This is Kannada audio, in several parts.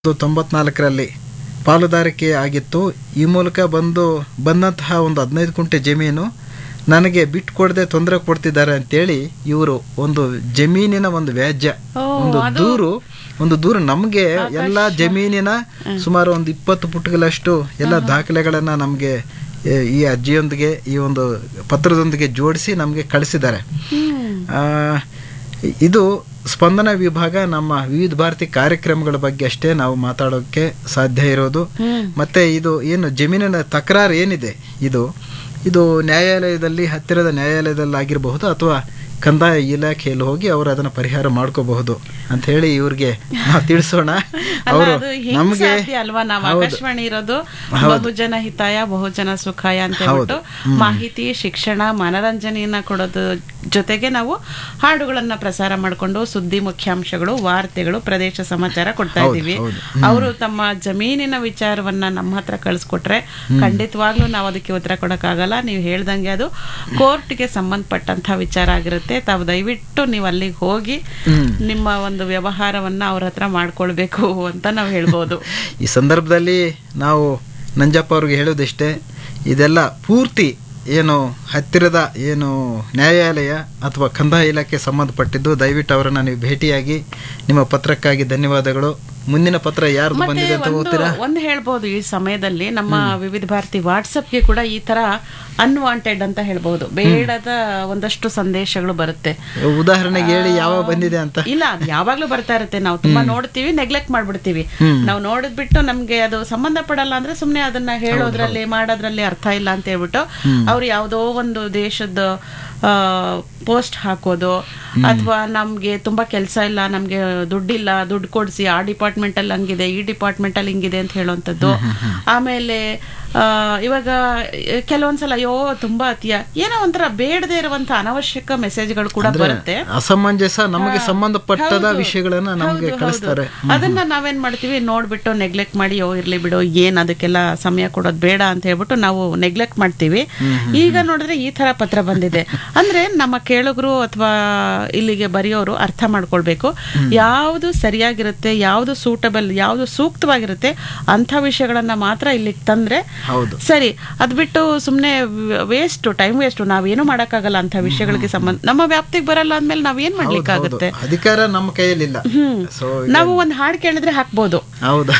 ತೊಂಬತ್ನಾಲ್ಕರಲ್ಲಿ ಪಾಲುದಾರಿಕೆ ಆಗಿತ್ತು ಈ ಮೂಲಕ ಬಂದು ಬಂದಂತಹ ಒಂದು ಹದಿನೈದು ಕುಂಟೆ ಜಮೀನು ನನಗೆ ಬಿಟ್ಟು ಕೊಡದೆ ತೊಂದರೆ ಕೊಡ್ತಿದ್ದಾರೆ ಅಂತೇಳಿ ಇವರು ಒಂದು ಜಮೀನಿನ ಒಂದು ವ್ಯಾಜ್ಯ ಓ, ಒಂದು ಅದು- ದೂರು ಒಂದು ದೂರು ನಮಗೆ ಎಲ್ಲ ಜಮೀನಿನ ಸುಮಾರು ಒಂದು ಇಪ್ಪತ್ತು ಪುಟಗಳಷ್ಟು ಎಲ್ಲ ದಾಖಲೆಗಳನ್ನ ನಮಗೆ ಈ ಅಜ್ಜಿಯೊಂದಿಗೆ ಈ ಒಂದು ಪತ್ರದೊಂದಿಗೆ ಜೋಡಿಸಿ ನಮಗೆ ಕಳಿಸಿದ್ದಾರೆ ಆ, ಇದು ಸ್ಪಂದನ ವಿಭಾಗ ನಮ್ಮ ವಿವಿಧ ಭಾರತಿ ಕಾರ್ಯಕ್ರಮಗಳ ಬಗ್ಗೆ ಅಷ್ಟೇ ನಾವು ಮಾತಾಡೋಕ್ಕೆ ಸಾಧ್ಯ ಇರೋದು ಮತ್ತೆ ಇದು ಏನು ಜಮೀನಿನ ತಕರಾರು ಏನಿದೆ ಇದು ಇದು ನ್ಯಾಯಾಲಯದಲ್ಲಿ ಹತ್ತಿರದ ನ್ಯಾಯಾಲಯದಲ್ಲಿ ಆಗಿರಬಹುದು ಅಥವಾ ಕಂದಾಯ ಇಲಾಖೆಯಲ್ಲಿ ಹೋಗಿ ಅವರು ಅದನ್ನ ಪರಿಹಾರ ಮಾಡ್ಕೋಬಹುದು ಅಂತ ಹೇಳಿ ಇವ್ರಿಗೆ ನಾವು ತಿಳಿಸೋಣ ಅಲ್ಲ, ಅವರು ಅದು ಹೆಂಗ್ ನಮಗೆ ಸಾಧ್ಯ ಅಲ್ವಾ ನಾವು ಹೌದು. ಆಕಾಶವಾಣಿ ಇರೋದು ಹೌದು. ಬಹುಜನ ಹಿತಾಯ ಬಹುಜನ ಸುಖಾಯ ಅಂತ ಹೇಳ್ಬಿಟ್ಟು ಮಾಹಿತಿ ಶಿಕ್ಷಣ ಮನರಂಜನೆಯನ್ನ ಕೊಡೋದು ಜೊತೆಗೆ ನಾವು ಹಾಡುಗಳನ್ನ ಪ್ರಸಾರ ಮಾಡಿಕೊಂಡು ಸುದ್ದಿ ಮುಖ್ಯಾಂಶಗಳು ವಾರ್ತೆಗಳು ಪ್ರದೇಶ ಸಮಾಚಾರ ಕೊಡ್ತಾ ಹೌದು, ಇದ್ದೀವಿ ಹೌದು. ಅವರು ತಮ್ಮ ಜಮೀನಿನ ವಿಚಾರವನ್ನ ನಮ್ಮ ಹತ್ರ ಕಳಿಸ್ಕೊಟ್ರೆ ಖಂಡಿತವಾಗ್ಲೂ ನಾವು ಅದಕ್ಕೆ ಉತ್ತರ ಕೊಡಕ್ಕಾಗಲ್ಲ ನೀವು ಹೇಳ್ದಂಗೆ ಅದು ಕೋರ್ಟ್ಗೆ ಸಂಬಂಧಪಟ್ಟಂತ ವಿಚಾರ ಆಗಿರುತ್ತೆ ತಾವು ದಯವಿಟ್ಟು ನೀವು ಅಲ್ಲಿಗೆ ಹೋಗಿ ಹ್ಮ್. ನಿಮ್ಮ ಒಂದು ವ್ಯವಹಾರವನ್ನ ಅವ್ರ ಹತ್ರ ಮಾಡ್ಕೊಳ್ಬೇಕು ಅಂತ ನಾವು ಹೇಳ್ಬೋದು ಈ ಸಂದರ್ಭದಲ್ಲಿ ನಾವು ನಂಜಪ್ಪ ಅವ್ರಿಗೆ ಹೇಳೋದಿಷ್ಟೇ ಇದೆಲ್ಲ ಪೂರ್ತಿ ಏನು ಹತ್ತಿರದ ಏನು ನ್ಯಾಯಾಲಯ ಅಥವಾ ಕಂದಾಯ ಇಲಾಖೆ ಸಂಬಂಧಪಟ್ಟಿದ್ದು ದಯವಿಟ್ಟು ಅವರನ್ನ ನೀವು ಭೇಟಿಯಾಗಿ ನಿಮ್ಮ ಪತ್ರಕ್ಕಾಗಿ ಧನ್ಯವಾದಗಳು ಮುಂದಿನ ಪತ್ರ ಯಾರ್ದು ಮತ್ತೆ ಬಂದಿದೆ ಅಂತ ಒಂದು ಓದ್ತೀರಾ ಒಂದು ಹೇಳ್ಬೋದು ಈ ಸಮಯದಲ್ಲಿ ನಮ್ಮ ವಿವಿಧ ಭಾರತಿ ವಾಟ್ಸಪ್ಗೆ ಕೂಡ ಈ ತರ ಅನ್ವಾಂಟೆಡ್ ಅಂತ ಹೇಳ್ಬೋದು ಬೇಡದ ಒಂದಷ್ಟು ಸಂದೇಶಗಳು ಬರುತ್ತೆ ಉದಾಹರಣೆಗೆ ಹೇಳಿ ಯಾವ ಬಂದಿದೆ ಅಂತ ಇಲ್ಲ ಅದು ಯಾವಾಗ್ಲೂ ಬರ್ತಾ ಇರುತ್ತೆ ನಾವು ತುಂಬಾ ನೋಡ್ತೀವಿ ನೆಗ್ಲೆಕ್ಟ್ ಮಾಡ್ಬಿಡ್ತೀವಿ ನಾವು ನೋಡಿದ್ಬಿಟ್ಟು ನಮ್ಗೆ ಅದು ಸಂಬಂಧ ಪಡಲ್ಲ ಅಂದ್ರೆ ಸುಮ್ನೆ ಅದನ್ನ ಹೇಳೋದ್ರಲ್ಲಿ ಮಾಡೋದ್ರಲ್ಲಿ ಅರ್ಥ ಇಲ್ಲ ಅಂತ ಹೇಳ್ಬಿಟ್ಟು ಅವ್ರು ಯಾವ್ದೋ ಒಂದು ದೇಶದ ಪೋಸ್ಟ್ ಹಾಕೋದು ಅಥವಾ ನಮ್ಗೆ ತುಂಬಾ ಕೆಲಸ ಇಲ್ಲ ನಮ್ಗೆ ದುಡ್ಡಿಲ್ಲ ದುಡ್ಡು ಕೊಡ್ಸಿ ಆ ಡಿಪಾರ್ಟ್ಮೆಂಟ್ ಅಲ್ಲಿ ಹಂಗಿದೆ ಈ ಡಿಪಾರ್ಟ್ಮೆಂಟ್ ಅಲ್ಲಿ ಹಿಂಗಿದೆ ಅಂತ ಹೇಳುವಂಥದ್ದು ಆಮೇಲೆ ಆ, ಇವಾಗ ಕೆಲವೊಂದ್ಸಲ ಅಯ್ಯೋ ತುಂಬಾ ಅತಿಯ ಏನೋ ಒಂಥರ ಬೇಡದೇ ಇರುವಂತ ಅನವಶ್ಯಕ ಮೆಸೇಜ್ಗಳು ಕೂಡ ಬರುತ್ತೆ ಅಸಮಂಜಸ ನಮಗೆ ಸಂಬಂಧಪಟ್ಟದ ಹೌದು. ವಿಷಯಗಳನ್ನ ನಮಗೆ ಹೌದು, ಕಳಿಸ್ತಾರೆ ಹೌದು. ಅದನ್ನ ನಾವೇನ್ ಮಾಡ್ತೀವಿ ನೋಡ್ಬಿಟ್ಟು ನೆಗ್ಲೆಕ್ಟ್ ಮಾಡಿ ಓ ಇರ್ಲಿ ಬಿಡು ಏನ್ ಅದಕ್ಕೆಲ್ಲ ಸಮಯ ಕೊಡೋದು ಬೇಡ ಅಂತ ಹೇಳ್ಬಿಟ್ಟು ನಾವು ನೆಗ್ಲೆಕ್ಟ್ ಮಾಡ್ತೀವಿ ಈಗ ನೋಡಿದ್ರೆ ಈ ತರ ಪತ್ರ ಬಂದಿದೆ ಅಂದ್ರೆ ನಮ್ಮ ಕೇಳುಗರು ಅಥವಾ ಇಲ್ಲಿಗೆ ಬರೆಯೋರು ಅರ್ಥ ಮಾಡ್ಕೊಳ್ಬೇಕು ಯಾವುದು ಸರಿಯಾಗಿರುತ್ತೆ ಯಾವುದು ಸೂಟಬಲ್ ಯಾವುದು ಸೂಕ್ತವಾಗಿರುತ್ತೆ ಅಂಥ ವಿಷಯಗಳನ್ನ ಮಾತ್ರ ಇಲ್ಲಿಗೆ ತಂದ್ರೆ ಹೌದು ಸರಿ ಅದ್ ಬಿಟ್ಟು ಸುಮ್ನೆ ವೇಸ್ಟ್ ಟೈಮ್ ವೇಸ್ಟ್ ನಾವೇನು ಮಾಡಕ್ಕಾಗಲ್ಲ ಅಂತ ವಿಷಯಗಳಿಗೆ ಸಂಬಂಧ ನಮ್ಮ ವ್ಯಾಪ್ತಿಗೆ ಬರಲ್ಲ ಅಂದ್ಮೇಲೆ ನಾವೇನ್ ಮಾಡ್ಲಿಕ್ಕಾಗುತ್ತೆ ಹೌದು. ಅಧಿಕಾರ ನಮ್ಮ ಕೈಯಲ್ಲಿಲ್ಲ ಸೊ ನಾವು ಒಂದ್ ಹಾಡ್ ಕೇಳಿದ್ರೆ ಹಾಕ್ಬೋದು ಹೌದಾ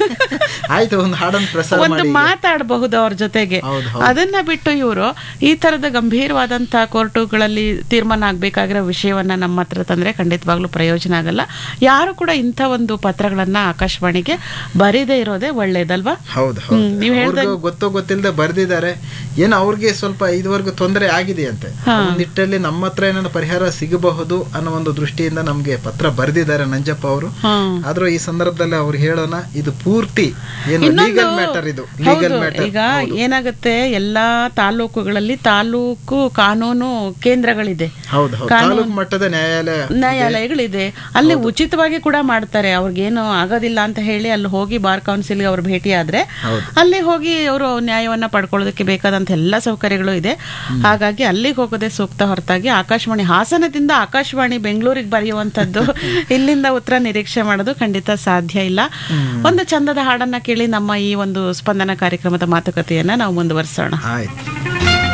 ಆಯ್ತು ಒಂದು ಹಾಡನ್ನು ಪ್ರಸಾರ ಒಂದು ಮಾಡಿ ಮಾತಾಡಬಹುದು ಅವ್ರ ಜೊತೆಗೆ ಹೌದು, ಹೌದು. ಅದನ್ನ ಬಿಟ್ಟು ಇವರು ಈ ತರದ ಗಂಭೀರವಾದಂತ ಕೋರ್ಟುಗಳಲ್ಲಿ ತೀರ್ಮಾನ ಆಗ್ಬೇಕಾಗಿರೋ ವಿಷಯವನ್ನ ನಮ್ಮ ಹತ್ರ ತಂದ್ರೆ ಖಂಡಿತವಾಗ್ಲೂ ಪ್ರಯೋಜನ ಆಗಲ್ಲ ಯಾರು ಕೂಡ ಇಂಥ ಒಂದು ಪತ್ರಗಳನ್ನ ಆಕಾಶವಾಣಿಗೆ ಬರೀದೇ ಇರೋದೇ ಒಳ್ಳೇದಲ್ವಾ ಹೌದು ಹ್ಮ್, ಹೌದು ನೀವ್ ಹೇಳ್ದಂಗ್- ಅವ್ರಿಗೂ ಗೊತ್ತೋ ಗೊತ್ತಿಲ್ಲದೆ ಬರ್ದಿದ್ದಾರೆ ಏನೋ ಅವ್ರಿಗೆ ಸ್ವಲ್ಪ ಇದುವರೆಗೂ ತೊಂದರೆ ಆಗಿದೆಯಂತೆ ನಿಟ್ಟಲ್ಲಿ ನಮ್ಮ ಹತ್ರ ಏನಾದ್ರು ಪರಿಹಾರ ಸಿಗಬಹುದು ಅನ್ನೋ ಒಂದು ದೃಷ್ಟಿಯಿಂದ ನಮ್ಗೆ ಪತ್ರ ಬರೆದಿದ್ದಾರೆ ನಂಜಪ್ಪ ಅವರು ಹ್ಮ್ ಆದ್ರೂ ಈ ಸಂದರ್ಭದಲ್ಲಿ ಅವ್ರು ಹೇಳೋಣ ಇದು ಪೂರ್ತಿ ಏನು ಇನ್ನೊಂದು- ಲೀಗಲ್ ಮ್ಯಾಟರ್ ಇದು ಲೀಗಲ್ ಹೌದು, ಮ್ಯಾಟರ್ ಈಗ ಏನಾಗುತ್ತೆ ಎಲ್ಲಾ ತಾಲೂಕುಗಳಲ್ಲಿ ತಾಲೂಕು ಕಾನೂನು ಕೇಂದ್ರಗಳಿದೆ ಹೌದು ಹೌದು ತಾಲೂಕು ಮಟ್ಟದ ನ್ಯಾಯಾಲಯ ನ್ಯಾಯಾಲಯಗಳಿದೆ ಅಲ್ಲಿ ಉಚಿತವಾಗಿ ಕೂಡ ಮಾಡ್ತಾರೆ ಅವ್ರಿಗೇನು ಆಗೋದಿಲ್ಲ ಅಂತ ಹೇಳಿ ಅಲ್ಲಿ ಹೋಗಿ ಬಾರ್ ಕೌನ್ಸಿಲ್ಗೆ ಅವ್ರು ಭೇಟಿ ಆದ್ರೆ ಹೌದು. ಅಲ್ಲಿ ಹೋಗಿ ಅವರು ನ್ಯಾಯವನ್ನ ಪಡ್ಕೊಳ್ಳೋದಕ್ಕೆ ಬೇಕಾದಂತ ಎಲ್ಲ ಸೌಕರ್ಯಗಳು ಇದೆ ಹಾಗಾಗಿ ಅಲ್ಲಿಗೆ ಹೋಗೋದೇ ಸೂಕ್ತ ಹೊರತಾಗಿ ಆಕಾಶವಾಣಿ ಹಾಸನದಿಂದ ಆಕಾಶವಾಣಿ ಬೆಂಗಳೂರಿಗೆ ಬರೆಯುವಂತದ್ದು ಇಲ್ಲಿಂದ ಉತ್ತರ ನಿರೀಕ್ಷೆ ಮಾಡೋದು ಖಂಡಿತ ಸಾಧ್ಯ ಇಲ್ಲ ಒಂದು ಚಂದದ ಹಾಡನ್ನ ಕೇಳಿ ನಮ್ಮ ಈ ಒಂದು ಸ್ಪಂದನ ಕಾರ್ಯಕ್ರಮದ ಮಾತುಕತೆಯನ್ನ ನಾವು ಮುಂದುವರಿಸೋಣ ಆಯ್ತು